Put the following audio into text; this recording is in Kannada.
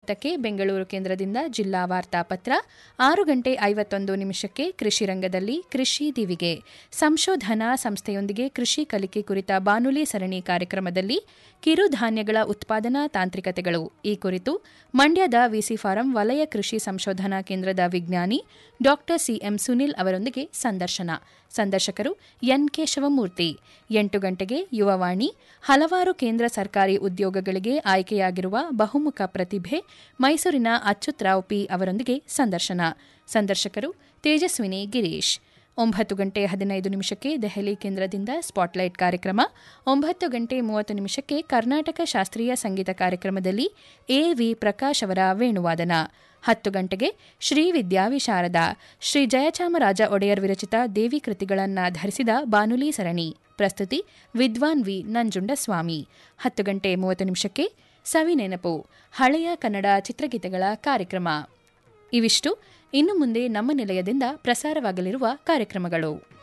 ಹತ್ತಕ್ಕೆ ಬೆಂಗಳೂರು ಕೇಂದ್ರದಿಂದ ಜಿಲ್ಲಾ ವಾರ್ತಾಪತ್ರ ಆರು ಗಂಟೆ ಐವತ್ತೊಂದು ನಿಮಿಷಕ್ಕೆ ಕೃಷಿ ರಂಗದಲ್ಲಿ ಕೃಷಿ ದಿವಿಗೆ ಸಂಶೋಧನಾ ಸಂಸ್ಥೆಯೊಂದಿಗೆ ಕೃಷಿ ಕಲಿಕೆ ಕುರಿತ ಬಾನುಲಿ ಸರಣಿ ಕಾರ್ಯಕ್ರಮದಲ್ಲಿ ಕಿರುಧಾನ್ಯಗಳ ಉತ್ಪಾದನಾ ತಾಂತ್ರಿಕತೆಗಳು ಈ ಕುರಿತು ಮಂಡ್ಯದ ವಿಸಿ ಫಾರಂ ವಲಯ ಕೃಷಿ ಸಂಶೋಧನಾ ಕೇಂದ್ರದ ವಿಜ್ಞಾನಿ ಡಾ ಸಿಎಂ ಸುನಿಲ್ ಅವರೊಂದಿಗೆ ಸಂದರ್ಶನ ಸಂದರ್ಶಕರು ಎನ್ಕೆ ಶಿವಮೂರ್ತಿ ಎಂಟು ಗಂಟೆಗೆ ಯುವವಾಣಿ ಹಲವಾರು ಕೇಂದ್ರ ಸರ್ಕಾರಿ ಉದ್ಯೋಗಗಳಿಗೆ ಆಯ್ಕೆಯಾಗಿರುವ ಬಹುಮುಖ ಪ್ರತಿಭೆ ಮೈಸೂರಿನ ಅಚ್ಯುತ್ರಾವ್ ಪಿ ಅವರೊಂದಿಗೆ ಸಂದರ್ಶನ ಸಂದರ್ಶಕರು ತೇಜಸ್ವಿನಿ ಗಿರೀಶ್ ಒಂಬತ್ತು ಗಂಟೆ ಹದಿನೈದು ನಿಮಿಷಕ್ಕೆ ದೆಹಲಿ ಕೇಂದ್ರದಿಂದ ಸ್ಪಾಟ್ಲೈಟ್ ಕಾರ್ಯಕ್ರಮ ಒಂಬತ್ತು ಗಂಟೆ ಮೂವತ್ತು ನಿಮಿಷಕ್ಕೆ ಕರ್ನಾಟಕ ಶಾಸ್ತ್ರೀಯ ಸಂಗೀತ ಕಾರ್ಯಕ್ರಮದಲ್ಲಿ ಎ ವಿ ಪ್ರಕಾಶ್ ಅವರ ವೇಣುವಾದನ ಹತ್ತು ಗಂಟೆಗೆ ಶ್ರೀ ವಿದ್ಯಾವಿಶಾರದ ಶ್ರೀ ಜಯಚಾಮರಾಜ ಒಡೆಯರ್ ವಿರಚಿತ ದೇವಿ ಕೃತಿಗಳನ್ನಾಧರಿಸಿದ ಬಾನುಲಿ ಸರಣಿ ಪ್ರಸ್ತುತಿ ವಿದ್ವಾನ್ ವಿ ನಂಜುಂಡಸ್ವಾಮಿ ಹತ್ತು ಗಂಟೆ ಮೂವತ್ತು ನಿಮಿಷಕ್ಕೆ ಸವಿನೆನಪು ಹಳೆಯ ಕನ್ನಡ ಚಿತ್ರಗೀತೆಗಳ ಕಾರ್ಯಕ್ರಮ ಇವಿಷ್ಟು ಇನ್ನು ಮುಂದೆ ನಮ್ಮ ನಿಲಯದಿಂದ ಪ್ರಸಾರವಾಗಲಿರುವ ಕಾರ್ಯಕ್ರಮಗಳು